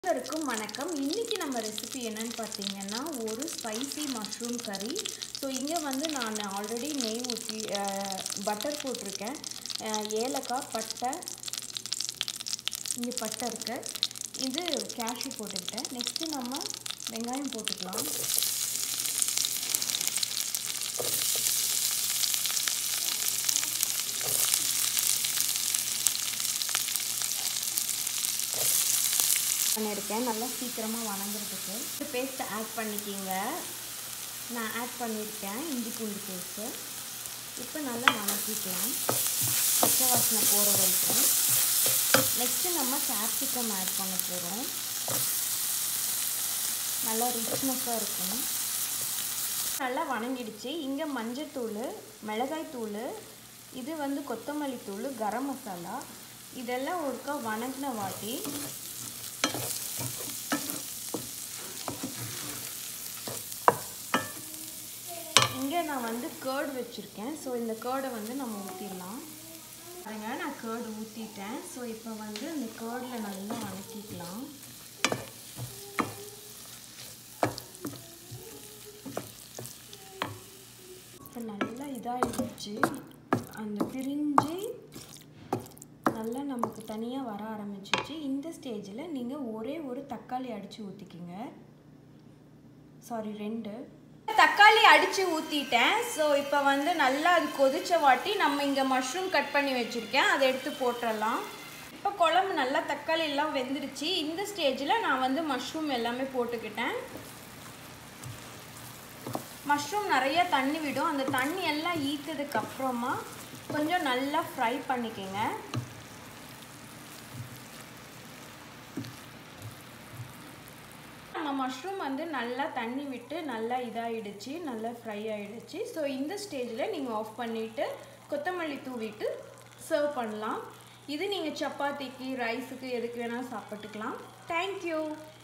அனைவருக்கும் வணக்கம் இன்றைக்கி நம்ம ரெசிபி என்னன்னு பார்த்தீங்கன்னா ஒரு ஸ்பைசி மஷ்ரூம் கறி ஸோ இங்கே வந்து நான் ஆல்ரெடி நெய் ஊற்றி பட்டர் போட்டிருக்கேன் அஹ், ஏலக்காய் பட்டை இங்கே பட்டை இருக்கு இது கேஷ்யூ போட்டுக்கிட்டேன் நெக்ஸ்ட்டு நம்ம வெங்காயம் போட்டுக்கலாம் பண்ணியிருக்கேன் நல்லா சீக்கிரமாக வணங்குறதுக்கு பேஸ்ட்டை ஆட் பண்ணிக்கிங்க நான் ஆட் பண்ணியிருக்கேன் இஞ்சி பூண்டு பேஸ்ட்டு இப்போ நல்லா வணக்கிக்கலாம் பச்சை வாசனை போகிற வரைக்கும் நெக்ஸ்ட்டு நம்ம கேப்சிகம் ஆட் பண்ண போகிறோம் நல்லா ரிச்னஸாக இருக்கும் நல்லா வணங்கிடுச்சு இங்கே மஞ்சத்தூள் மிளகாய்த்தூள் இது வந்து கொத்தமல்லி தூள் கரம் மசாலா இதெல்லாம் ஒருக்கா வணங்கின வாட்டி இங்கே நான் வந்து கேர்டு வச்சுருக்கேன் ஸோ இந்த கேர்டை வந்து நம்ம ஊற்றிடலாம் பாருங்க நான் கேர்டு ஊற்றிட்டேன் ஸோ இப்போ வந்து இந்த கேர்டில் நல்லா வணக்கிக்கலாம் இப்போ நல்லா இதாகிடுச்சு அந்த பிரிஞ்சு நல்லா நமக்கு தனியாக வர ஆரம்பிச்சிச்சு இந்த ஸ்டேஜில் நீங்கள் ஒரே ஒரு தக்காளி அடித்து ஊற்றிக்கிங்க சாரி ரெண்டு தக்காளி அடித்து ஊற்றிட்டேன் ஸோ இப்போ வந்து நல்லா அது கொதிச்ச வாட்டி நம்ம இங்கே மஷ்ரூம் கட் பண்ணி வச்சுருக்கேன் அதை எடுத்து போட்டுடலாம் இப்போ குழம்பு நல்லா தக்காளி எல்லாம் வெந்துடுச்சு இந்த ஸ்டேஜில் நான் வந்து மஷ்ரூம் எல்லாமே போட்டுக்கிட்டேன் மஷ்ரூம் நிறைய தண்ணி விடும் அந்த தண்ணி எல்லாம் ஈத்ததுக்கு அப்புறமா கொஞ்சம் நல்லா ஃப்ரை பண்ணிக்கோங்க நம்ம மஷ்ரூம் வந்து நல்லா தண்ணி விட்டு நல்லா இதாகிடுச்சு நல்லா ஃப்ரை ஆகிடுச்சு ஸோ இந்த ஸ்டேஜில் நீங்கள் ஆஃப் பண்ணிவிட்டு கொத்தமல்லி தூவிட்டு சர்வ் பண்ணலாம் இது நீங்கள் சப்பாத்திக்கு ரைஸுக்கு எதுக்கு வேணால் சாப்பிட்டுக்கலாம் தேங்க்யூ